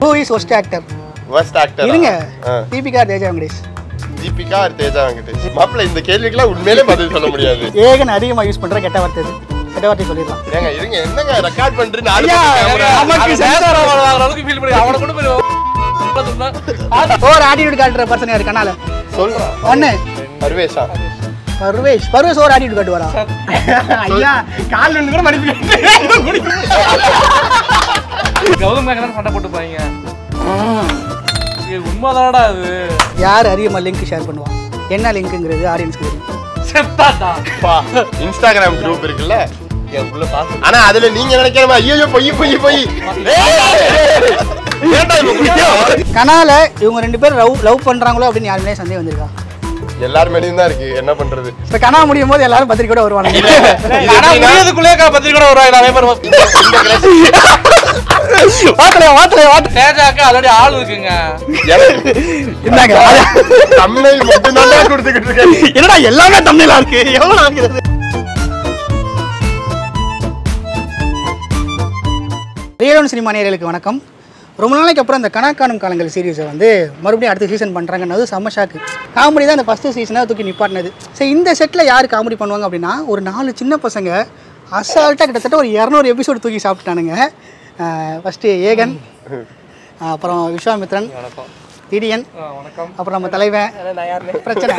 Who is worst actor first actor இருங்க Deepika Teja Venkatesh Deepika or Teja Venkatesh மாப்பிள்ள இந்த கேள்விக்கெல்லாம் உண்மையிலே பதில் சொல்ல முடியாது ஏகன் அதிகமாக யூஸ் பண்ணுற கெட்ட வார்த்தை இது கெட்ட வார்த்தை சொல்லிடலாம் ஏங்க இருங்க என்னங்க ரெக்கார்ட் பண்றீங்க நாலு ஐயா, பக்கம் camera. நமக்கு சேதார வாங்குற அளவுக்கு ஃபீல் பண்ணி அவனை கொண்டு போய் ஓவர் ஆட்டிடியூட் காட்டுற பர்சன் யாரு கனால சொல்றான் ஒன்று பர்வேஷா பர்வேஷ் பர்வேஷ் ஓவர் ஆட்டிடியூட் காட்டுவாரா ஐயா கால் ஒன்று கூட மடிப்பு கௌதம் மேகலாம் சண்டை போட்டுப்பாங்க இது உண்மைதானடா அது யார் அதிகமாக லிங்க் ஷேர் பண்ணுவா என்ன லிங்க்குங்கிறது ஆடியன்ஸ்க்கு தெரியும் செத்தாடா பா இன்ஸ்டாகிராம் குரூப் இருக்குல்ல என் உள்ள பாத்து ஆனா அதுல நீங்க நினைக்கிற மாதிரி ஐயோ பொய் பொய் பொய் ஏன்டா இப்ப குடிக்கிறோம்? கனால இவங்க ரெண்டு பேரும் லவ் லவ் பண்றாங்களோ அப்படின்னு யாருமே சந்தேகம் வந்திருக்கா எல்லார் மேலயும் தான் இருக்கு என்ன பண்றது இப்போ கனா முடியும் போது எல்லாரும் பத்திரிக்கை கூட வருவாங்க ஆனா முடியதுக்குள்ளே பத்திரிக்கை கூட வருவாங்க நிறைய பேர் வாத்தலையா வாத்தலையா வாத்த தேஜாக்கு ஆல்ரெடி ஆள் இருக்குங்க இருந்தாங்க தமிழ் மட்டும் தான் கொடுத்துக்கிட்டு இருக்கேன் என்னடா எல்லாமே தமிழா இருக்கு எவ்வளவு ஆகுது ரியலோன் சினிமா நேயர்களுக்கு வணக்கம் ரொம்ப நாளைக்கு அப்புறம் இந்த கணா காணும் காலங்கள் சீரிஸை வந்து மறுபடியும் அடுத்த சீசன் பண்ணுறாங்கன்னது செம்ம ஷாக்கு காமெடி தான் இந்த ஃபஸ்ட்டு சீசனாக தூக்கி நிப்பாட்டினது சரி இந்த செட்டில் யார் காமெடி பண்ணுவாங்க அப்படின்னா ஒரு நாலு சின்ன பசங்க அசால்ட்டாக கிட்டத்தட்ட ஒரு இரநூறு எபிசோடு தூக்கி சாப்பிட்டானுங்க ஃபஸ்ட்டு ஏகன் அப்புறம் விஸ்வாமித்ரன் வணக்கம் திடியன் வணக்கம் அப்புறம் நம்ம தலைவன் பிரச்சனை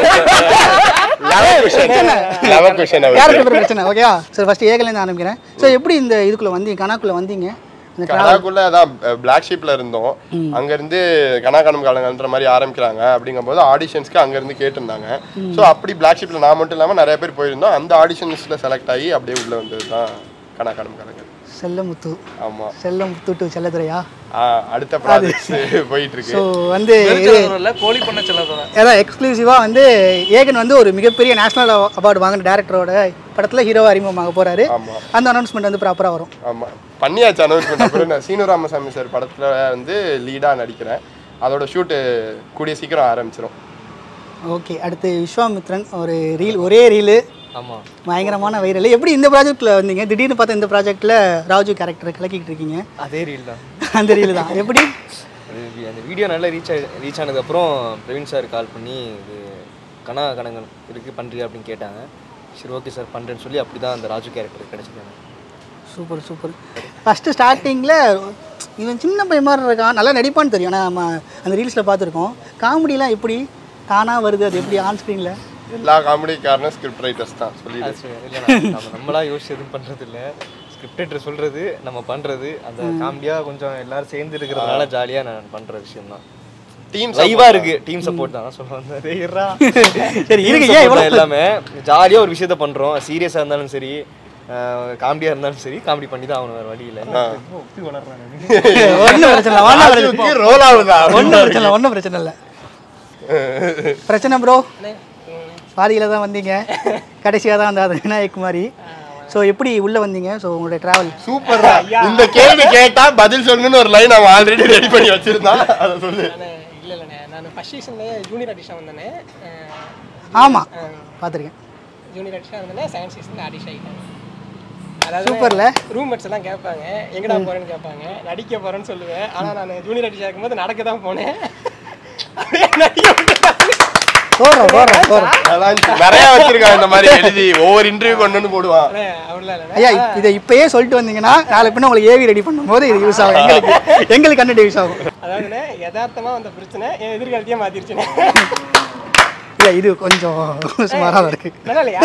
லெவல் கொஸ்டின் லெவல் கொஸ்டின் யாருக்கு பேர் பிரச்சனை ஓகேவா சரி ஃபர்ஸ்ட் ஏகலேருந்து ஆரம்பிக்கிறேன் ஸோ எப்படி இந்த இதுக்குள்ள வந்தீங்க கணக்குள்ள வந்தீங்க இந்த tra- கனாக்குள்ள அதான் பிளாக் ஷீப்ல இருந்தோம் அங்க இருந்து கனாகனம் காலங்கன்ற மாதிரி ஆரம்பிக்கிறாங்க அப்படிங்கும்போது ஆடிஷன்ஸ்க்கு அங்க இருந்து கேட்டிருந்தாங்க சோ அப்படி பிளாக் ஷீப்ல நான் மட்டும் இல்லாம நிறைய பேர் போயிருந்தோம் அந்த ஆடிஷன்ஸ்ல செலக்ட் ஆகி அப்படியே உள்ள வந்தது தான் கனாகனம் காலங்கள் செல்லமுத்து ஆமா செல்லமுத்து டு செல்லதுரையா ஆஹ் அடுத்த ப்ராஜெக்ட்ஸ் போயிட்டு இருக்கு ஸோ வந்து இல்ல கோழி பண்ண செல்லதுரை அதான் எக்ஸ்க்ளூசிவாக வந்து ஏகன் வந்து ஒரு மிகப்பெரிய நேஷனல் அவார்டு வாங்கின டேரக்டரோட படத்தில் ஹீரோவாக அறிமுகமாக போகிறாரு ஆமா அந்த அனௌன்ஸ்மெண்ட் வந்து ப்ராப்பராக வரும் ஆமா பண்ணியாச்சு அனௌன்ஸ்மெண்ட் அப்புறம் நான் சீனு ராமசாமி சார் படத்துல வந்து லீடா நடிக்கிறேன் அதோட ஷூட்டு கூடிய சீக்கிரம் ஆரம்பிச்சிரும் ஓகே அடுத்து விஸ்வாமித்ரன் ஒரு ரீல் ஒரே ரீலு ஆமா பயங்கரமான வைரல் எப்படி இந்த ப்ராஜெக்ட்டில் வந்தீங்க திடீர்னு பார்த்தா இந்த ப்ராஜெக்ட்டில் ராஜு கேரக்டர் கலக்கிட்டு இருக்கீங்க அதே ரீல் தான் அந்த ரீல் தான் எப்படி அது வி- அந்த வீடியோ நல்லா ரீச் ஆகி ரீச் ஆனதுக்கப்புறம் பிரவீன் சார் கால் பண்ணி இது கனா கணங்கள் இருக்குது பண்ணுறியா அப்படின்னு கேட்டாங்க சரி ஓகே சார் பண்ணுறேன்னு சொல்லி அப்படி தான் அந்த ராஜு கேரக்டர் கிடச்சிருக்காங்க சூப்பர் சூப்பர் ஃபஸ்ட்டு ஸ்டார்டிங்கில் இவன் சின்ன பையன் மாதிரி இருக்கான் நல்லா நடிப்பான்னு தெரியும் ஆனால் நம்ம அந்த ரீல்ஸில் பார்த்துருக்கோம் காமெடிலாம் எப்படி தானாக வருது அது எப்படி ஆன் ஸ்க்ரீனில் எல்லா காமெடி காரணம் ஸ்கிரிப்ட் ரைட்டர்ஸ் தான் சொல்லி இல்லை நம்ம நம்மளா யோசிச்சு எதுவும் பண்ணுறது இல்லை ஸ்கிரிப்டேட்டர் சொல்கிறது நம்ம பண்ணுறது அந்த காமெடியாக கொஞ்சம் எல்லாரும் சேர்ந்து இருக்கிறதுனால ஜாலியாக நான் பண்ணுற விஷயம் தான் டீம் லைவாக இருக்குது டீம் சப்போர்ட் தான் சொல்ல வந்தேன் சரி இருங்க ஏன் இவ்வளோ எல்லாமே ஜாலியாக ஒரு விஷயத்த பண்ணுறோம் சீரியஸாக இருந்தாலும் சரி காமெடியாக இருந்தாலும் சரி காமெடி பண்ணி தான் ஆகணும் வேறு வழி இல்லை ஒன்றும் பிரச்சனை இல்லை ஒன்றும் பிரச்சனை இல்லை. ரோல் ஆகுதா ஒன்றும் பிரச்சனை இல்லை ஒன்றும் பிரச்சனை இல்லை பிரச்சனை ப்ரோ பாதியில் தான் வந்தீங்க கடைசியாக தான் அந்த விநாயக் மாதிரி ஸோ எப்படி உள்ளே வந்தீங்க ஸோ உங்களுடைய ட்ராவல் சூப்பர் இந்த கேள்வி கேட்டா பதில் சொல்லணும்னு ஒரு லைன் அவன் ஆல்ரெடி ரெடி பண்ணி வச்சிருந்தான் அதை சொல்லு இல்லை இல்லைண்ணே நான் ஃபஸ்ட் சீசன்லேயே ஜூனியர் ஆர்டிஸ்டாக வந்தேனே ஆமாம் பார்த்துருக்கேன் ஜூனியர் ஆர்டிஸ்டாக வந்தேனே செகண்ட் சீசனில் ஆர்டிஸ்ட் ஆகிட்டேன் அதாவது சூப்பர்ல ரூம்மேட்ஸ் எல்லாம் கேட்பாங்க எங்கடா போகிறேன்னு கேட்பாங்க நடிக்க போகிறேன்னு சொல்லுவேன் ஆனால் நான் ஜூனியர் ஆர்டிஸ்டாக இருக்கும்போது நடக்க தான் போனேன் அப்படியே நடிக்க விட்டுட்டாங்க. போடுறோம் போடுறோம் போடுறோம் அதான் நிறைய வச்சிருக்கான் இந்த மாதிரி எழுதி ஒவ்வொரு இன்டர்வியூ கொண்டு வந்து போடுவான் அண்ணே, அப்படிலாம் இல்லைண்ணே ஐயா இப்- இதை இப்பயே சொல்லிட்டு வந்தீங்கன்னா நாளை பின்ன உங்களுக்கு ஏவி ரெடி பண்ணும்போது இது யூஸ் ஆகும் எங்களுக்கு எங்களுக்கு கண்டிப்பாக யூஸ் ஆகும் அதாவதுண்ணே யதார்த்தமாக வந்த பிரச்சனை என் எதிர்காலத்தையே மாற்றிருச்சுண்ணே இல்லை இது கொஞ்சம் சுமாராக தான் இருக்கு நல்லா இல்லையா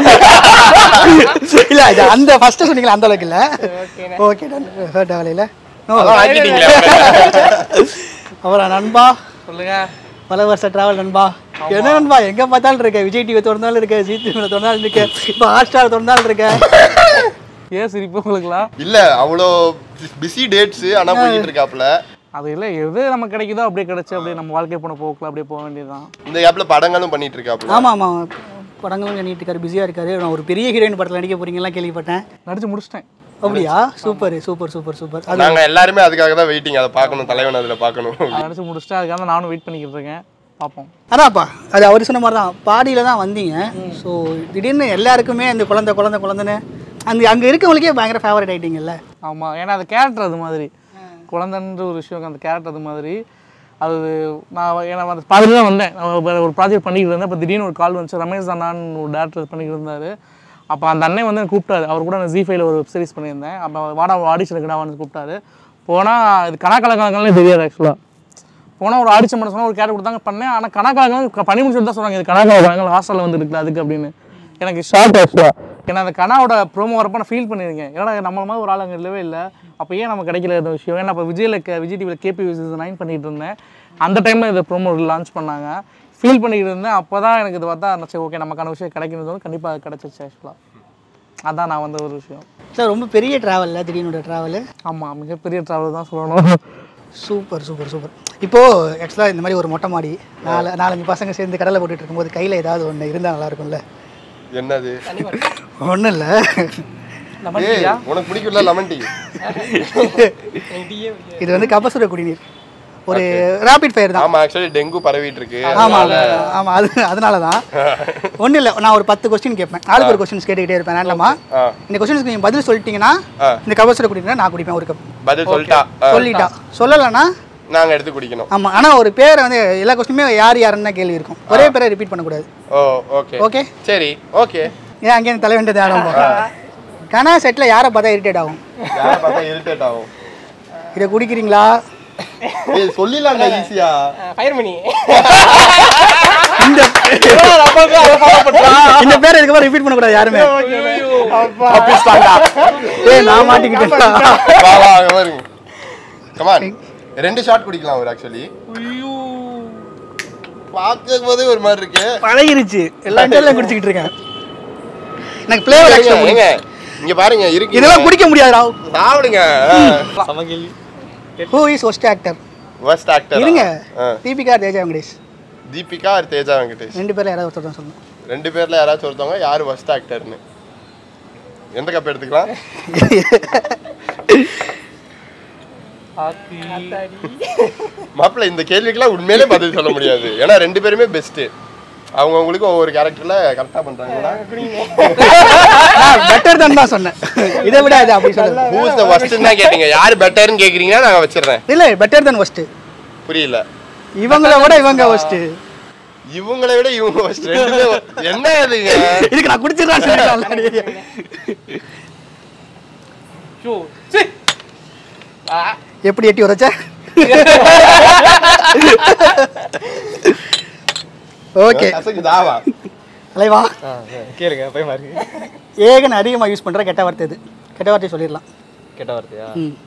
இல்ல இது அந்த ஃபர்ஸ்ட் சொன்னீங்களா அந்த அளவுக்கு இல்ல ஓகேண்ணே ஓகே ஹர்ட் ஆகலையில நோ அதான் ஆக்கிட்டீங்களே அப்புறம் நண்பா சொல்லுங்க பல வருஷம் டிராவல் நண்பா என்ன நண்பா எங்க பார்த்தாலும் இருக்க விஜய் டிவி திறந்தாலும் இருக்க ஜி டிவியில் திறந்தாலும் இருக்க இப்போ ஹாட் ஸ்டார் திறந்தாலும் இருக்க ஏன் சிரிப்பு உங்களுக்குலாம் இல்ல அவ்வளோ பிஸி டேட்ஸ் ஆனா போயிட்டு இருக்காப்ல அது இல்லை எது நமக்கு கிடைக்குதோ அப்படியே கிடைச்சு அப்படியே நம்ம வாழ்க்கை போன போக்கில் அப்படியே போக வேண்டியதுதான் இந்த கேப்ல படங்களும் பண்ணிட்டு இருக்காப்ல ஆமா ஆமா படங்களும் பண்ணிட்டு இருக்காரு பிஸியா இருக்காரு நான் ஒரு பெரிய ஹீரோயின் படத்துல நடிக்க போறீங்களா கேள்விப்பட்டேன் நடிச்சு முடிச்சிட்டேன் அப்படியா சூப்பர் சூப்பர் சூப்பர் சூப்பர் அது நாங்க எல்லாருமே அதுக்காக தான் வெயிட்டிங் அதை பார்க்கணும் தலைவன் அதுல பார்க்கணும் அதை நடிச்சு முடிச்சிட்டேன் அதுக்காக தான் நானும் வெயிட் பண்ணிக்கிட்டு இருக்கேன் பார்ப்போம் அதான்ப்பா அது அவர் சொன்ன மாதிரி தான் பாடியில் தான் வந்தீங்க ஸோ திடீர்னு எல்லாருக்குமே அந்த குழந்தை குழந்தை குழந்தைன்னு அந்த அங்கே இருக்கவங்களுக்கே பயங்கர ஃபேவரட் ஆயிட்டீங்கல்ல ஆமாம் ஏன்னா அது கேரக்டர் அது மாதிரி குழந்தைன்ற ஒரு விஷயம் அந்த கேரக்டர் அது மாதிரி அது நான் ஏன்னா அந்த பார்த்துட்டு தான் வந்தேன் நான் ஒரு- ஒரு ப்ராஜெக்ட் பண்ணிக்கிட்டு இருந்தேன் இப்போ திடீர்னு ஒரு கால் வந்துச்சு ரமேஷ் அண்ணான்னு ஒரு டேரக்டர் பண்ணிக்கிட்டு இருந்தார் அப்போ அந்த அண்ணன் வந்து எனக்கு கூப்பிட்டாரு அவர் கூட நான் ஜி ஃபைவ்ல ஒரு வெப் சீரிஸ் பண்ணியிருந்தேன் அப்போ வாடா ஆடிஷன் இருக்குடா வந்து கூப்பிட்டாரு போனால் இது கணக்கலக்கணக்கெல்லாம் தெரியாது ஆக்சுவலாக போனால் ஒரு ஆடிஷன் பண்ண சொன்னால் ஒரு கேரக்டர் கொடுத்தாங்க பண்ணேன் ஆனால் கணக்காக பண்ணி முடிச்சுட்டு தான் சொன்னாங்க இது கணக்காக ஹாஸ்டலில் வந்து இருக்குது அதுக்கு அப்படின்னு எனக்கு ஷார்ட் ஆக்சுவலாக ஏன்னா அந்த கனாவோட ப்ரோமோ வரப்போ நான் ஃபீல் பண்ணியிருக்கேன் ஏன்னா நம்மள மாதிரி ஒரு ஆள் அங்கே இல்லவே இல்லை அப்போ ஏன் நம்ம கிடைக்கல இந்த விஷயம் ஏன்னா அப்போ விஜயில் க- விஜய் டிவியில் கேபி நைன் பண்ணிட்டு இருந்தேன் அந்த டைமில் இதை ப்ரோமோ லான்ச் பண்ணாங்க ஃபீல் பண்ணிக்கிட்டு இருந்தேன் அப்போ தான் எனக்கு இது பார்த்தா சரி ஓகே நமக்கான விஷயம் கிடைக்கிறது கண்டிப்பாக கிடச்சிச்சு ஆக்சுவலாக அதான் நான் வந்த ஒரு விஷயம் சார் ரொம்ப பெரிய ட்ராவலில் திடீர்னு ட்ராவல் ஆமாம் மிகப்பெரிய ட்ராவல் தான் சொல்லணும் சூப்பர் சூப்பர் சூப்பர் இப்போது ஆக்சுவலாக இந்த மாதிரி ஒரு மொட்டை மாடி நாலு நாலஞ்சு பசங்க சேர்ந்து கடலை போட்டுட்டு இருக்கும்போது கையில் ஏதாவது ஒன்று இருந்தால் நல்லா இருக்கும்ல என்னது ஒன்றும் இல்லை ஏய், உனக்கு பிடிக்கும்ல லெமன் டீ எனக்கு டீயே பிடிக்காது. இது வந்து கபசுர குடிநீர் ஒரு ரேபிட் ஃபயர் தான் ஆமா ஆக்சுவலி டெங்கு பரவிட்டு இருக்கு ஆமாம் ஆமாம் அது அதனால தான் ஒன்றும் இல்லை நான் ஒரு பத்து கொஸ்டின் கேட்பேன் ஆளுக்கு ஒரு கொஸ்டின்ஸ் கேட்டுக்கிட்டே இருப்பேன் ரேண்டமா ஆ. இந்த கொஸ்டின்ஸ்க்கு நீங்கள் பதில் சொல்லிட்டீங்கன்னா ஆ. இந்த கபசுர குடிநீர் நான் குடிப்பேன் ஒரு கப் பதில் சொல்லிட்டா ஆ, சொல்லிட்டா சொல்லலைன்னா நாங்க எடுத்து குடிக்கணும் ஆமாம் ஆனால் ஒரு பேரை வந்து எல்லா கொஸ்டினுமே யார் யாருன்னு தான் கேள்வி இருக்கும் ஒரே பேரை ரிப்பீட் பண்ணக்கூடாது ஓ ஓகே ஓகே சரி ஓகே ஏன் அங்கேயும் தலை வேண்டியது ஆரம்பம் கனா செட்டில் யாரை பார்த்தா இரிட்டேட் ஆகும் யாரை பார்த்தா இரிட்டேட் ஆகும் இதை குடிக்கிறீங்களா ஏய் சொல்லிடலாம்டா ஈஸியா ஃபயர் மணி இந்த இந்த பேரை இதுக்கப்புறம் ரிப்பீட் பண்ணக்கூடாது யாருமே ஏய் நான் மாட்டிக்கிட்டேன் வா வா அங்க பாருங்க கமான் ரெண்டு ஷாட் குடிக்கலாம் ஒரு ஆக்சுவலி பார்க்கும் போதே ஒரு மாதிரி இருக்கு பழகிருச்சு எல்லா இடத்துலயும் குடிச்சிக்கிட்டு இருக்கேன் எனக்கு ஃப்ளேவர் ஏங்க, ஆக்சுவலாக ஏங்க இங்க பாருங்க இருக்கு இதெல்லாம் குடிக்க முடியாது ராவ் சாப்பிடுங்க சமகேள்வி who is worst actor first actor இருங்க தீபிகா தேஜா வெங்கடேஷ் தீபிகா ஆர் தேஜா வெங்கடேஷ் ரெண்டு பேர்ல யாராவது ஒருத்தர் தான் சொல்லணும் ரெண்டு பேர்ல யாராச்சும் ஒருத்தவங்க யாரு ஃபர்ஸ்ட் ஆக்டர்னு எந்த கப் எடுத்துக்கலாம் மாப்பிள்ள இந்த கேள்விக்கெல்லாம் உண்மையிலே பதில் சொல்ல முடியாது ஏன்னா ரெண்டு பேருமே பெஸ்ட் அவங்க அவங்களுக்கு ஒவ்வொரு கேரக்டர்ல கரெக்டா பண்றாங்களா பெட்டர் தான் தான் சொன்னேன் இதை விட இது அப்படி சொல்லுங்க ஹூ இஸ் த ஃபர்ஸ்ட் தான் கேட்டீங்க யார் பெட்டர்னு கேக்குறீங்கன்னா நாங்க வச்சிடுறேன் இல்ல பெட்டர் தான் ஃபர்ஸ்ட் புரியல இவங்கள விட இவங்க ஃபர்ஸ்ட் இவங்களை விட இவங்க ஃபர்ஸ்ட் ரெண்டு பேரும் என்ன இதுங்க இதுக்கு நான் குடிச்சிடலாம் சொல்லிட்டேன் எப்படி எட்டி உரைச்ச ஓகே கசக்குதாவா அலைவா ஆ கேளுங்க பயமா இருக்கு ஏகன் அதிகமாக யூஸ் பண்ற கெட்ட வார்த்தை இது கெட்ட வார்த்தை சொல்லிடலாம் கெட்ட வார்த்தையா ம்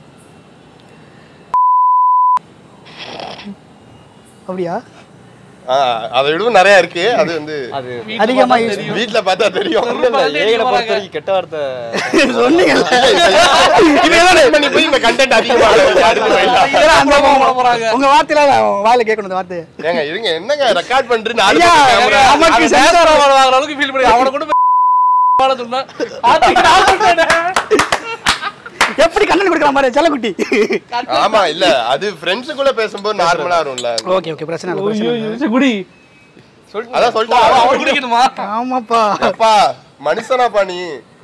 அப்படியா ஆ, அதை விடவும் நிறைய இருக்கு அது வந்து அது அதிகமா யூஸ் வீட்ல பார்த்தா தெரியும் ஏகனை பொறுத்த வரைக்கும் கெட்ட வார்த்தை சொன்னீங்கல்ல பண்ணி போய் இந்த கண்டென்ட் அதிகமா அடுத்து போயிடலாம். இதெல்லாம் அந்த உங்க வார்த்தையில வாயில கேட்கணும் இந்த வார்த்தை ஏங்க இருங்க என்னங்க ரெக்கார்ட் பண்றேன்னு நாலு ஐயா, பக்கம் camera. நமக்கு சென்சார் வாங்குற அளவுக்கு ஃபீல் பண்ணி அவனை கொண்டு போய் வாழ சொன்னா ஆத்திக்கு நான் சொல்றேன். எப்படி கண்ணன் கொடுக்குற மாதிரி செல்லக்குட்டி ஆமா இல்ல அது ஃப்ரெண்ட்ஸுக்குள்ள பேசும்போது நார்மலா வரும்ல ஓகே ஓகே பிரச்சனை இல்லை பிரச்சனை இல்லை. சரி, குடி அதான் சொல்லிட்டா அவன் குடிக்கணுமா ஆமாப்பா அப்பா மனுஷனாப்பா நீ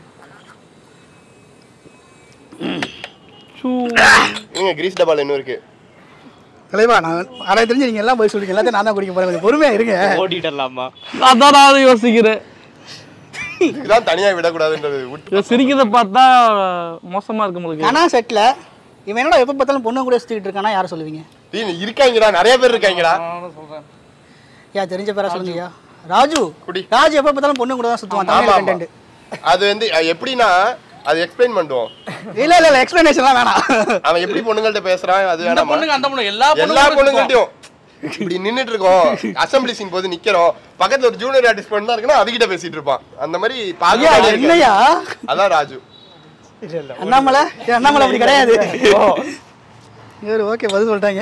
நீங்க கிரீஸ் டப்பால இன்னும் இருக்கு தலைவா நான் அதை தெரிஞ்சு நீங்க எல்லாம் போய் சொல்றீங்க எல்லாத்தையும் நான் தான் குடிக்க போறேன் கொஞ்சம் பொறுமையா இருங்க ஓடிடலாமா அதான் நான் யோசிக்கிறேன் இதுதான் தனியா விடக்கூடாதுன்றது விட்டு இதை சிரிக்கிறத பார்த்தா மோசமா இருக்கு உங்களுக்கு கனா செட்ல இவன் என்னடா எப்போ பார்த்தாலும் பொண்ணு கூட சுத்திட்டு இருக்கானா யாரை சொல்லுவீங்க டேய், இருக்காங்கடா நிறைய பேர் இருக்காங்கடா சொல்றேன் யா தெரிஞ்ச பேரா சொல்லுங்கய்யா ராஜு குடி. ராஜு எப்போ பார்த்தாலும் பொண்ணு கூட தான் சுத்துவான் ஆமா, தமிழ் ஆமா. கண்டென்ட் அது வந்து அஹ், எப்படின்னா அது எக்ஸ்பிளைன் பண்ணுவோம் இல்ல இல்ல இல்ல எக்ஸ்பிளனேஷன்லாம் வேணாம் அவன் எப்படி பொண்ணுங்கள்ட்ட பேசுறான் அது இந்த வேணாமா பொண்ணுங்க அந்த பொண்ணு எல்லா எல்லா பொண்ணுங்களும் பொண்ணுங்கள்ட்டயும் இப்படி நின்னுட்டு இருக்கோம் அசம்பிளி சீன் போது நிக்கிறோம் பக்கத்துல ஒரு ஜூனியர் ஆர்டிஸ்ட் பொண்ணு தான் இருக்குன்னா அதுகிட்ட பேசிட்டு இருப்பான் அந்த மாதிரி ஐயா பாதுகாப்பு என்னையா அதான் ராஜு அண்ணாமலை ஏ, அண்ணாமலை அப்படி கிடையாது இவர் ஓகே பதில் சொல்லிட்டாங்க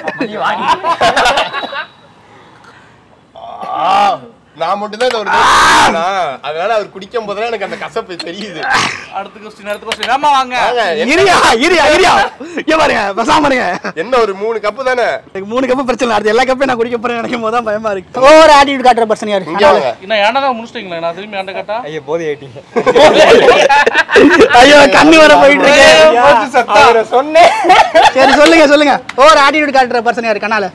நான் மட்டும் தான் இந்த ஒரு தடவை குடிச்சேனா, அதனால அவர் குடிக்கும் போதெல்லாம் எனக்கு அந்த கசப்பு தெரியுது அடுத்த கொஸ்டின் அடுத்த கொஸ்டின் ஆமா வாங்க வாங்க, என்ன- இரியா இரியா இரியா இங்க பாருங்க பேசாம இருங்க என்ன ஒரு மூணு கப்பு தானே எனக்கு மூணு கப்பு பிரச்சனை இல்லை. அடுத்து எல்லா கப்பையும் நான் குடிக்க போறேன் நினைக்கும் போது தான் பயமா இருக்கு ஓவர் ஆட்டிடியூட் காட்டுற பர்சன் யாரு இங்க வாங்க இன்னும் ஏன்டா தான் முடிச்சிட்டீங்களா நான் திரும்பி ஆண்ட கேட்டா ஐயா போதை ஆயிட்டீங்க ஐயோ கண்ணு வர போயிட்டு இருக்கு அவரை சொன்னேன் சரி சொல்லு சொல்லுங்க சொல்லுங்க ஓவர் ஆட்டிடியூட் காட்டுற பர்சன் யாரு கண்ணால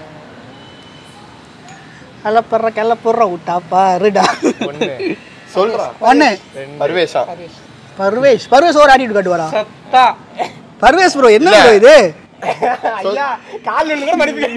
கல்ல போடுற கல்ல போடுற விட்டா பாருடா ஒன்று சொல்றான் ஒண்ணு பர்வேஷா பர்வேஷ் பர்வேஷ் ஓவர் ஆட்டிடியூட் காட்டுவாரா சத்தா பர்வேஷ் ப்ரோ என்ன bro இது ஐயா கால் நின்று கூட மடிப்பு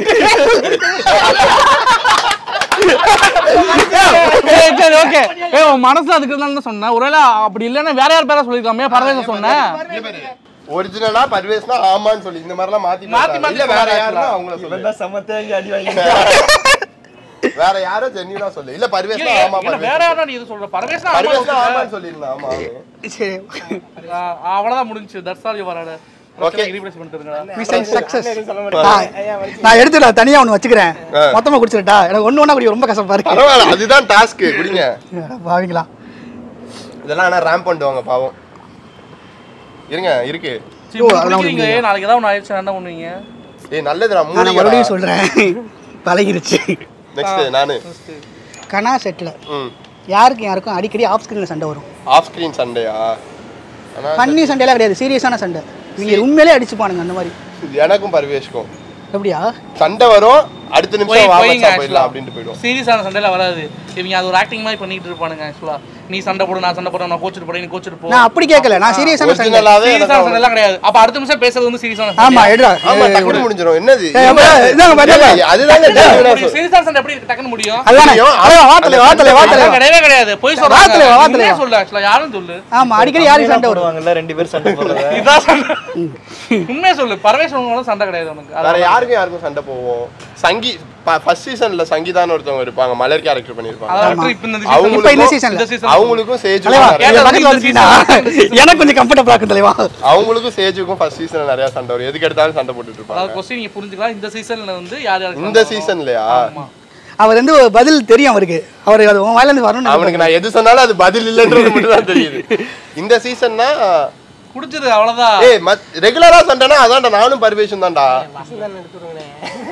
சரி சரி ஓகே ஏ உன் மனசுல அதுக்கு தான் சொன்னேன் ஒருவேளை அப்படி இல்லைன்னா வேற யார் பேரா சொல்லிருக்காமே பரவேச சொன்னேன் ஒரிஜினலா பர்வேஸ்னா ஆமான்னு சொல்லி இந்த மாதிரிலாம் மாத்தி மாத்தி மாத்தி மாத்தி இல்ல வேற சொல்றாங்க. யாருன்னா அவங்கள சொல்லு சமத்தேங்க அடி வாங்கி வேற யாரோ ஜென்யூனா சொல்லு இல்ல பர்வேஸ்னா ஆமா இல்ல, பர்வேஸ் வேற யாரா நீ இது சொல்ற பரவேசா பர்வேஸ்னா ஆமான்னு சொல்லிருந்தேன் ஆமா சரி அவ்வளவுதான் முடிஞ்சு that's all your order Okay. Replace பண்ணிட்டுருங்க மிஷன் சக்சஸ் சொல்ல மாட்டேன் ஐயா மன்னிச்சு. நான் எடுத்து நான் தனியா ஒன்று வச்சுக்கிறேன் ஆ. மொத்தமா குடிச்சிருட்டா எனக்கு ஒண்ணு ஒண்ணா குடி ரொம்ப கசப்பா இருக்கு பரவாயில்ல அதுதான் டாஸ்க் குடிங்க பாவீங்களா இதெல்லாம் ஆனா ரேம்ப் பண்ணுவாங்க பாவம் இருங்க இருக்கு சரி, ஓ, உங்களுக்கு அதெல்லாம் பிடிக்கிறீங்க நாளைக்கு ஏதாவது ஒன்று ஆயிடுச்சு என்ன பண்ணுவீங்க ஏய் நல்லதுடா நான் மூணு மறுபடியும் சொல்றேன் பழகிருச்சு நெக்ஸ்ட் நானு கனா செட்ல ம் யாருக்கும் யாருக்கும் அடிக்கடி ஆஃப் ஸ்கிரீன்ல சண்டை வரும் ஆஃப் ஸ்கிரீன் சண்டையா ஆனா ஃபன்னி சண்டையெல்லாம் கிடையாது சீரியஸான சண்டை இவங்க உண்மையிலே அடிச்சுப்பானுங்க அந்த மாதிரி எனக்கும் பர்வேஷ்க்கும் எப்படியா சண்டை வரும் அடுத்த போய் நிமிஷம் வா போயிங்க மச்சான் போயிடலாம் அப்படின்ட்டு போயிடும் சீரியஸான சண்டையில வராது இவங்க அது ஒரு ஆக்டிங் மாதிரி பண்ணிட்டு இருப்பானுங்க ஆக்சுவலா நீ சண்டை போடு நான் சண்டை போடுறேன் நான் கோச்சிட்டு போறேன் நீ கோச்சிட்டு போ நான் அப்படி கேட்கல நான் சீரியஸான சண்டை ஒரிஜினலாவே சீரியஸான சண்டை எல்லாம் கிடையாது அப்ப அடுத்த நிமிஷம் பேசுறது வந்து சீரியஸான ஆமா எடுடா ஆமா டக்குனு முடிஞ்சிரும் என்னது ஏய், அப்ப இதாங்க பாத்தியா? ஏய், அதுதாங்க genuine ஆ சொல்~ சீரியஸான சண்டை எப்படி டக்குன்னு முடியும் அதானே தெரியும். அதான் வாத்தலை வாத்தலை வாத்தலை அதெல்லாம் கிடையவே கிடையாது போய் வாத்தலைவா, சொல்றாங்க வாத்தலைவா. உண்மையா சொல்லு ஆக்சுவலா யாரும் சொல்லு ஆமா அடிக்கடி யாருக்கு சண்டை வரும் போடுவாங்கல்ல ரெண்டு பேர் சண்டை போடுறது இதான் சண்டை உண்மையா சொல்லு பரவேஷ் உங்களோட சண்டை கிடையாது உனக்கு வேற யாருக்கும் யாருக்கும் சண்டை போவோம் சங்கி ஃபர்ஸ்ட் சீசன்ல சங்கீதான்னு ஒருத்தவங்க இருப்பாங்க மலர் கேரக்டர் பண்ணிருப்பாங்க அதாவது இப்ப இந்த season- அவங்களுக்கும் இப்ப இந்த seasonல. இந்த season அவங்களுக்கும் சேஜுக்கும் தலைவா நிறைய- என் பக்கத்துல இந்த வந்துட்டீங்கன்னா season- எனக்கு கொஞ்சம் கம்ஃபர்டபுளா இருக்கும் தலைவா அவங்களுக்கும் சேஜுக்கும் ஃபர்ஸ்ட் சீசன்ல நிறைய சண்டை வரும் எதுக்கு எடுத்தாலும் சண்டை போட்டுட்டு அதாவது இருப்பாங்க கொஸ்டின் நீங்க புரிஞ்சுக்கலாம் இந்த சீசன்ல வந்து யார் யாருக்கு இந்த சண்டை வரும். சீசன்லயா ஆமா அவர் வந்து ஒரு பதில் தெரியும் அவருக்கு அவர் அது உன் வாயில இருந்து வரணும் அவனுக்கு நான் எது சொன்னாலும் அது பதில் இல்லைன்றது மட்டும் தான் தெரியுது இந்த சீசன்னா குடிச்சது அவ்வளவுதான் ஏய் ரெகுலரா சண்டைனா அதான்டா நானும் பர்வேஷன் தான்டா பசங்க எடுத்துருவேன்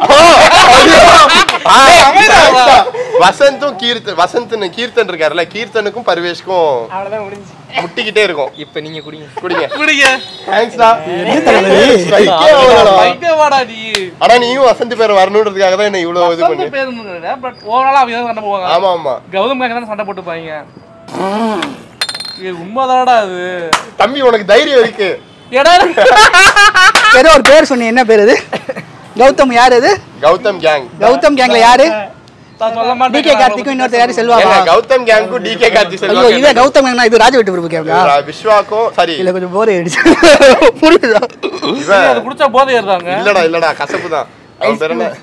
ஆ, வசந்தும் கீர்த்தன் வசந்த் கீர்த்தன் இருக்காருல்ல கீர்த்தனுக்கும் பர்வேஷ்க்கும் அவ்வளவுதான் முடிஞ்சு முட்டிக்கிட்டே இருக்கும் இப்போ நீங்க குடிங்க குடிங்க குடிங்க தேங்க்ஸ்டா பைத்தியமாடா நீ ஆனா நீயும் வசந்த் பேர் வரணுன்றதுக்காக தான் என்ன இவ்வளவு இது சொந்த பண்ணி பேரு பட் ஓவராலா அவங்க தான் சண்டை போவாங்க ஆமா ஆமா கௌதம் காங்க தான் சண்டை போட்டுப்பாங்க இது உண்மைதானடா அது தம்பி உனக்கு தைரியம் இருக்கு ஏடா ஏதோ ஒரு பேர் சொன்னீங்க என்ன பேர் இது கௌதம் யார் இது கௌதம் கேங் கௌதம் கேங்ல யாரு நான் சொல்ல டிகே மாட்டேன் கார்த்திக்கும் இன்னொருத்தர் யாரு செல்வாவா ஏங்க கௌதம் கேங்க்கும் டிகே கார்த்தி ஐயோ இதே செல்வா கௌதம் கேங்னா இது ராஜ வெட்டு பிறப்பு கேங்கா விஸ்வாக்கும் சரி இல்ல கொஞ்சம் போர் ஆயிடுச்சு புரியுதா இவன் அது குடிச்சா போதை ஏறுதாங்க இல்லடா இல்லடா கசப்பு தான் அவன் பேர் என்ன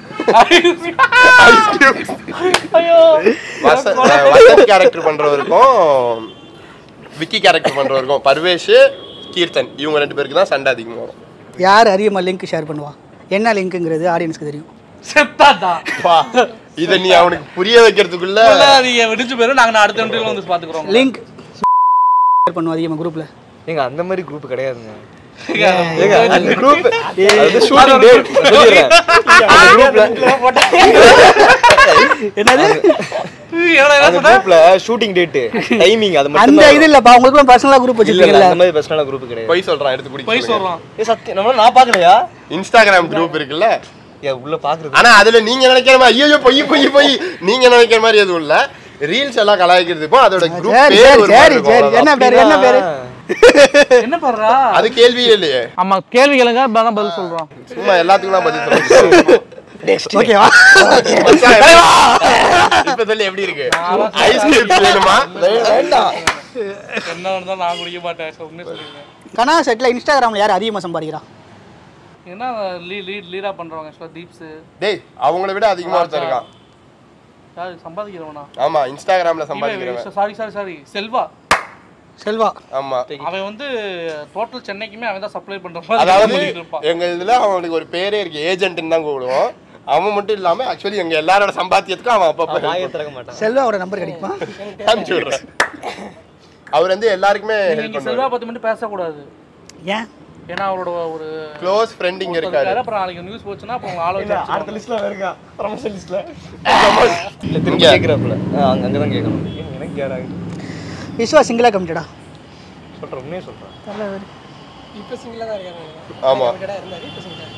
ஐயோ வசந்த் அஹ் வசந்த் கேரக்டர் பண்றவருக்கும் விக்கி கேரக்டர் பண்றவருக்கும் பர்வேஷ் கீர்த்தன் இவங்க ரெண்டு பேருக்கு தான் சண்டை அதிகமாக வரும் யார் அதிகமா லிங்க் ஷேர் பண்ணுவா என்ன லிங்க்ங்கிறது ஆடியன்ஸ்க்கு தெரியும் செத்தாடா பா, இத நீ அவனுக்கு புரிய வைக்கிறதுக்குள்ள நீங்க விடிஞ்சு போயிரும் நாங்க அடுத்த இன்டர்வியூல வந்து பாத்துக்கிறோம் லிங்க் ஷேர் பண்ணுவா அதிகமா குரூப்ல ஏங்க அந்த மாதிரி குரூப் கிடையாதுங்க ஏங்க, ஏங்க அந்த குரூப் அது ஷூட்டிங் டேட் சொல்லிடுறேன் அந்த குரூப்ல என்னது என்னடா என்ன அந்த சொன்ன? குரூப்ல ஷூட்டிங் டேட் டைமிங் அது மட்டும் அந்த இது இல்லப்பா உங்களுக்கு பர்சனலா குரூப் இல்ல இல்ல வச்சிருக்கீங்கல்ல அந்த மாதிரி பர்சனலா குரூப் கிடையாது பொய் சொல்றான் எடுத்து போய் குடிக்க சொல்றான் ஏ சத்தியம் நம்ம நான் பார்க்கலையா இன்ஸ்டாகிராம் குரூப் இருக்குல்ல ஏ உள்ள பாக்குறது ஆனா அதுல நீங்க நினைக்கிற மாதிரி ஐயோ பொய் பொய் பொய் நீங்க நினைக்கிற மாதிரி எதுவும் இல்ல ரீல்ஸ் எல்லாம் கலாய்க்கிறதுக்கும் அதோட குரூப் சரி பேர் சரி ஒரு சரி மாதிரி இருக்கும், சரி என்ன அவ்வளவுதான். பேரு என்ன பேரு என்ன பண்றா அது கேள்வியே இல்லையே ஆமா கேள்வி கேளுங்க அதான் பதில் சொல்றோம் சும்மா எல்லாத்துக்கும் தான் பதில் சொல்லுங்க ஓகேவா மச்சான், எப்படி- இப்ப சொல்லி எப்படி இருக்கு ஐஸ்கிரீம் வேணுமா வேண்டாம் என்ன இருந்தாலும் நான் குடிக்க மாட்டேன் so உண்மையை சொல்லுங்க கனா செட்ல இன்ஸ்டாகிராம்ல யார் அதிகமா சம்பாதிக்கிறா என்ன லீட் லீட் லீடா பண்றவங்க ஆக்சுவலா தீப்ஸ் டேய் அவங்கள விட அதிகமா ஒருத்தன் இருக்கான் யாரு சம்பாதிக்கிறவனா ஆமா இன்ஸ்டாகிராம்ல சம்பாதிக்கிறவன் sorry sorry sorry Selva Selva ஆமா அவன் வந்து டோட்டல் சென்னைக்குமே அவன் தான் சப்ளை பண்ற மாதிரி அதாவது பண்ணிட்டு இருப்பான் எங்க இதுல அவனுக்கு ஒரு பேரே இருக்கு ஏஜென்ட்னு தான் கூப்பிடுவோம் அவன் மட்டும் இல்லாம ஆக்சுவலி எங்க எல்லாரோட சம்பாத்தியத்துக்கும் அவன் அப்பப்ப வாயை திறக்க மாட்டான் செல்வாவோட நம்பர் கிடைக்குமா அனுப்பிச்சு விடுறேன் அவர் வந்து எல்லாருக்குமே நீங்க ஹெல்ப் இங்க பண்ணுவாரு செல்வா பத்தி மட்டும் பேசக்கூடாது ஏன் ஏன்னா அவரோட ஒரு க்ளோஸ் ஃப்ரெண்ட் இங்க இருக்காரு இருக்காரு அப்புறம் நாளைக்கு நியூஸ் போச்சுன்னா அப்புறம் ஆள வச்சு அடுத்த லிஸ்ட்ல இருக்கா ப்ரமோஷன் லிஸ்ட்ல இல்ல திரும்பி கேக்குறப்பல அங்க அங்க தான் கேட்கணும் எனக்கு யாராக விஸ்வா சிங்கிளா கமிட்டடா சொல்றேன் உண்மையே சொல்றேன் இப்ப சிங்கிளா தான் இருக்காங்க ஆமா கடை இருந்தாரு இப்ப சிங்கிளா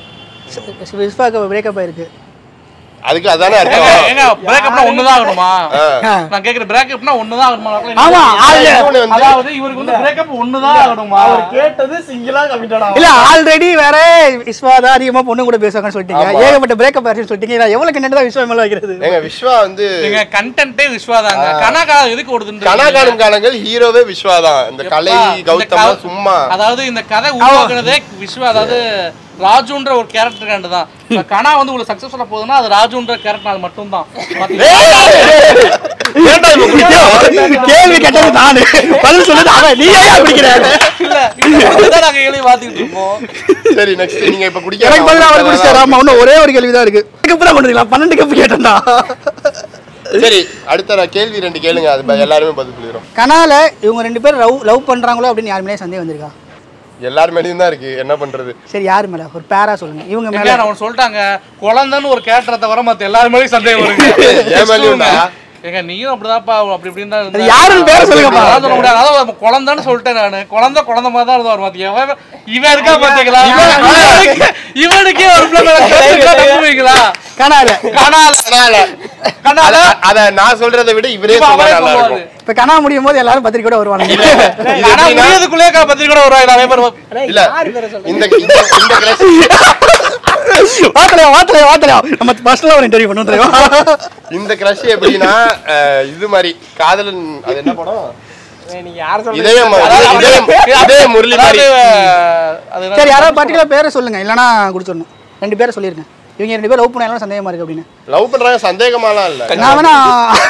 விஸ்வாக்கு பிரேக்கப் ஆயிருக்கு அதுக்கு அதானே ஏங்க, அர்த்தம் ஏங்க பிரேக்கப்னா ஒண்ணுதான் ஆகணுமா ஆ. நான் கேக்குற பிரேக்கப்னா ஒண்ணுதான் ஆகணுமா ஆமா ஆள் இன்னொன்னு வந்து அதாவது இவருக்கு வந்து பிரேக்கப் ஒண்ணுதான் ஆகணுமா கேட்டது சிங்கிளா கமிட்டடா இல்ல ஆல்ரெடி வேற விஸ்வா தான் அதிகமா பொண்ணு கூட பேசுவாங்கன்னு சொல்லிட்டீங்க ஆமா. ஏகப்பட்ட பிரேக்கப் ஆயிடுச்சு சொல்லிட்டீங்க நான் எவ்வளவு கண்டா விஸ்வா மேல வைக்கிறது எங்க விஸ்வா வந்து நீங்க கண்டென்ட்டே விஸ்வாதாங்க கனாக்கா எதுக்கு ஓடுதுன்னு கனா காணும் காலங்கள் ஹீரோவே விஸ்வா தான் இந்த கலை இந்த கௌதம் கதை- சும்மா அதாவது இந்த கதை உருவாக்குனதே விஸ்வா அதாவது ராஜுன்ற ஒரு கேரக்டர் கண்டு தான் இப்ப கனா வந்து உங்களுக்கு சக்சஸ்ஃபுல்லா போகுதுன்னா அது ராஜுன்ற கேரக்டர் மட்டும்தான் பாத்தீங்களா? ஏன்டா இப்ப குடிக்கிறோம்? கேள்வி கேட்டது நானு பதில் சொல்லுது அவன் நீ ஏன் பிடிக்கிற இல்ல இப்படிதான் நாங்க கேள்வி பாத்துக்கிட்டு இருப்போம் சரி நெக்ஸ்ட் நீங்க இப்ப குடிக்க எனக்கு பதில் அவர் குடிச்சாரு ஆமா இன்னும் ஒரே ஒரு கேள்வி தான் இருக்கு கப்பு தான் கொண்டு பன்னெண்டு கப்பு கேட்டேன்டா சரி அடுத்த நான் கேள்வி ரெண்டு கேளுங்க அது ப- எல்லாருமே பதில் சொல்லிடுறோம் கனால இவங்க ரெண்டு பேரும் லவ் லவ் பண்றாங்களோ அப்படின்னு யார் மேலே சந்தேகம் வந்திருக்கா எல்லார் மேலயும் தான் இருக்கு என்ன பண்றது சரி யார் மேல ஒரு பேரா சொல்லுங்க இவங்க எங்க மேல நான் ஒண்ணு சொல்லிட்டாங்க குழந்தைன்னு ஒரு கேரக்டரை தவிர மத்த எல்லாரும் மேலயும் சந்தேகம் வருங்க என் மேலயும் தான். எங்க நீயும் அப்படிதான்ப்பா அப்படி இப்படின்னு தான் அது இருந்த. யாருன்னு பேரை சொல்லுங்கப்பா அதான் சொல்ல முடியாது அதாவது நம்ம குழந்தைன்னு சொல்லிட்டேன் நானு குழந்தை குழந்தை மாதிரி தான் இருந்தாரு பாத்தீங்க இவன் இவன் இருக்கா பாத்தீங்களா இவனுக்கு- இவனுக்கே ஒரு பிள்ளை மேல crush இருக்கா நம்புவீங்களா கனால கனால அதனால கனால அத- அத நான் சொல்றதை விட இவரே இப்ப சொன்னா அவரே நல்லா சொல்லுவாரு இருக்கும் இப்ப கனா முடியும் போது எல்லாரும் பத்திரிக்கை கூட வருவாங்க இது ஆனா எப்படின்னா- முடியதுக்குள்ளே பத்திரிக்கை கூட வருவாங்க நிறைய பேர் இல்ல இந்த இந்த இந்த crush வாத்தலையா வாத்தலையா வாத்தலையா நம்ம ஃபர்ஸ்ட்ல ஒரு இன்டர்வியூ பண்ணுவோம் தெரியுமா இந்த கிரஷ் எப்படின்னா அஹ், இது மாதிரி காதலன் அது என்ன படம் நீங்க யார சொல்றீங்க இதயம் இதயம் இதயம் முரளி மாதிரி அது என்ன- சரி யாராவது பர்டிகுலர் பேரை சொல்லுங்க இல்லனா குடிச்சிடணும் ரெண்டு பேரை சொல்லிருங்க இவங்க ரெண்டு பேரும் லவ் பண்ண எல்லாம் சந்தேகமா இருக்கு அப்படின்னு லவ் பண்றாங்க சந்தேகமாலாம் இல்ல நான் வேணா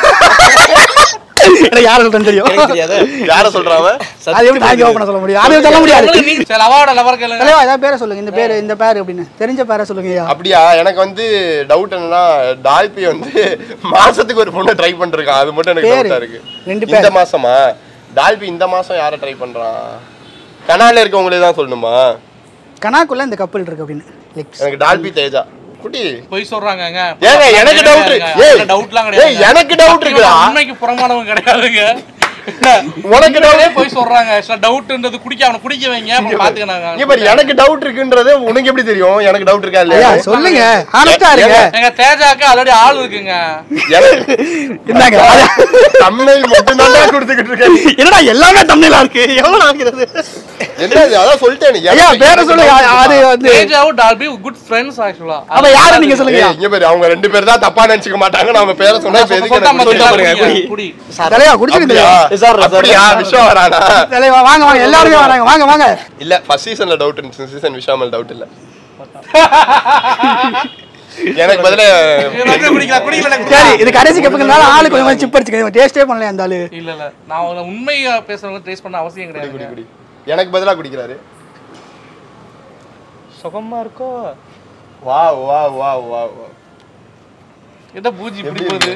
எனக்கு யாரை சொல்றேன்னு தெரியும் யார சொல்றாங்க அது எப்படி நான் பண்ண சொல்ல முடியும் அது சொல்ல முடியாது உங்களுக்கு நீங்க- சரி, அவாவோட லவர் கேளுங்க தலைவா ஏதாவது பேரை சொல்லுங்க இந்த பேரு இந்த பேரு அப்படின்னு தெரிஞ்ச பேரை சொல்லுங்க ஐயா அப்படியா எனக்கு வந்து டவுட் என்னன்னா டால்பி வந்து மாசத்துக்கு ஒரு பொண்ணை ட்ரை பண்ணிருக்கான் அது மட்டும் எனக்கு பேரு? டவுட்டா இருக்கு ரெண்டு இந்த மாசமா டால்பி இந்த மாசம் யாரை ட்ரை பண்றான் கனால இருக்கவங்களே தான் சொல்லணுமா கனாக்குள்ள இந்த கப்பல் இருக்கு அப்படின்னு Like, எனக்கு டால்பி தேஜா குட்டி பொய் சொல்றாங்கங்க ஏங்க எனக்கு டவுட் ஏய் டவுட்லாம் ஏய் கிடையாது எனக்கு டவுட் இருக்குடா உண்மைக்கு புறமானவங்க கிடையாதுங்க உனக்கு உடனே டவுட் போய் சொல்றாங்க சில டவுட்ன்றது குடிக்க அவனை குடிக்க வைங்க அப்புறம் பாத்துக்கனாங்க இங்க பாரு எனக்கு டவுட் இருக்குன்றது உனக்கு எப்படி தெரியும் எனக்கு டவுட் இருக்கா ஐயா இல்லையா சொல்லுங்க ஆனஸ்டா இருங்க எங்க தேஜாக்கு ஆல்ரெடி ஆள் இருக்குங்க எனக்கு இந்தாங்க தமிழ் மட்டும் தான் கொடுத்துக்கிட்டு இருக்கேன் என்னடா எல்லாமே தமிழா இருக்கு எவ்வளவு ஆகிறது என்ன இது? அதான் சொல்லிட்டேன் ஐயா பேரை சொல்லுங்க அது வந்து தேஜாவும் டால்பி குட் ஃப்ரெண்ட்ஸ் ஆக்சுவலா அப்ப யாரை நீங்க சொல்லுங்க ஐயா. இங்க பாரு அவங்க ரெண்டு பேர் தான் தப்பா நினைச்சுக்க மாட்டாங்க நாம பேரை சொன்னா இப்ப எதுக்கு எனக்கு சொல்லிட்டு பாருங்க குடி குடி தலைவா குடிச்சிருங்க அப்படியா? அப்படியா விஸ்வா வரானா தலைவா வாங்க வாங்க எல்லாருமே வராங்க வாங்க வாங்க இல்ல ஃபர்ஸ்ட் சீசன்ல டவுட் இருந்துச்சு சீசன் விஷாமல் டவுட் இல்ல எனக்கு பதிலா குடிக்கலாம் குடிக்கல சரி இது கடைசி கப்புக்குனால ஆளு கொஞ்சம் கொஞ்சம் சிப் அடிச்சுக்க டேஸ்டே பண்ணல அந்த ஆளு இல்ல இல்ல நான் உங்களை உண்மையா பேசுறவங்க ட்ரேஸ் பண்ண அவசியம் குடி கிடையாது குடி எனக்கு பதிலா குடிக்கிறாரு சுகமா இருக்கோ வா வா வா வா வா என்ன பூஜி இப்படி போகுது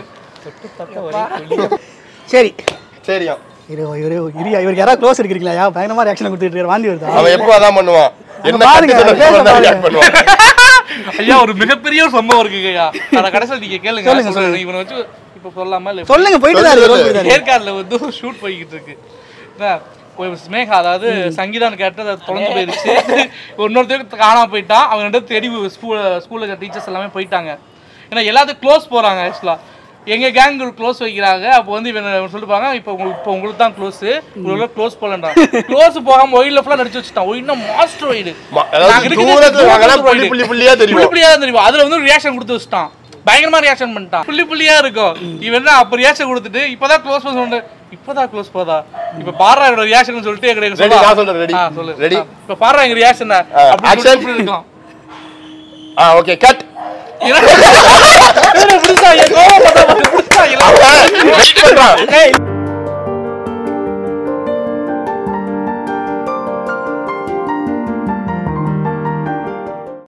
சரி சரியா இரு இரு இரியா இவருக்கு யாராவது க்ளோஸ் இருக்கிறீங்களா யா பயங்கரமா ரியாக்ஷன் கொடுத்துட்டு இருக்காரு வாந்தி வருதா அவன் எப்போ அதான் பண்ணுவான் என்ன பாருங்க, கட்டு பேச சொன்னா பாருங்க. react பண்ணுவான் ஐயா ஒரு மிகப்பெரிய ஒரு சம்பவம் இருக்குங்க ஐயா அத கடைசியில் நீங்க கேளுங்க சொல்லுங்க, சொல்லுங்க இவனை வச்சு இப்ப சொல்லாம இல்ல சொல்லுங்க போயிட்டு தான் இருக்கு போயிட்டு தான் இருக்கு. ஏற்காடுல வந்து ஒரு ஷூட் போய்கிட்டு இருக்கு என்ன, ஒரு ஸ்னேகா அதாவது சங்கீதான் கேட்டு அதை தொலைஞ்சு போயிருச்சு இன்னொருத்தருக்கு காணாம போயிட்டான் அவங்க ரெண்டு பேரும் தேடி ஸ்கூல் ஸ்கூல்ல இருக்க டீச்சர்ஸ் எல்லாமே போயிட்டாங்க ஏன்னா எல்லாத்துக்கும் க்ளோஸ் போறாங்க ஆக்சுவலா எங்க கேங் க்ளோஸ் வைக்கிறாங்க அப்போ வந்து இவன் இவன் சொல்லிருப்பாங்க இப்போ உங்களுக்கு இப்போ உங்களுக்கு தான் க்ளோஸ் உங்களுக்கு க்ளோஸ் போலன்றான் க்ளோஸ் போகாம ஒயில ஃபுல்லா நடிச்சு வச்சுட்டான் ஒயிட்னா மாஸ்டர் ஒயிடு ம- அதாவது தூரத்துல வாங்கலாம் புள்ளி புள்ளி புள்ளியா தெரியும் புள்ளி புள்ளியா தான் தெரியும் அதுல வந்து ரியாக்ஷன் கொடுத்து வச்சுட்டான் பயங்கரமா ரியாக்ஷன் பண்ணிட்டான் புள்ளி புள்ளியா இருக்கும் இவன் என்ன அப்ப ரியாக்ஷன் கொடுத்துட்டு இப்பதான் க்ளோஸ் பண்ண சொன்ன இப்பதான் க்ளோஸ் போதா இப்ப பாரா என்னோட ரியாக்ஷன் சொல்லிட்டு எங்க Ready, நான் சொல்றேன், ready. சொல்லு Ready? ஆ, இப்ப பாரா எங்க ரியாக்ஷன் அப்படி action. இப்படி இருக்கலாம் ஆ ஓகே கட் என்ன புதுசா என் கோவம் பண்ற மாதிரி புதுசா இல்ல வெயிட் பண்றான்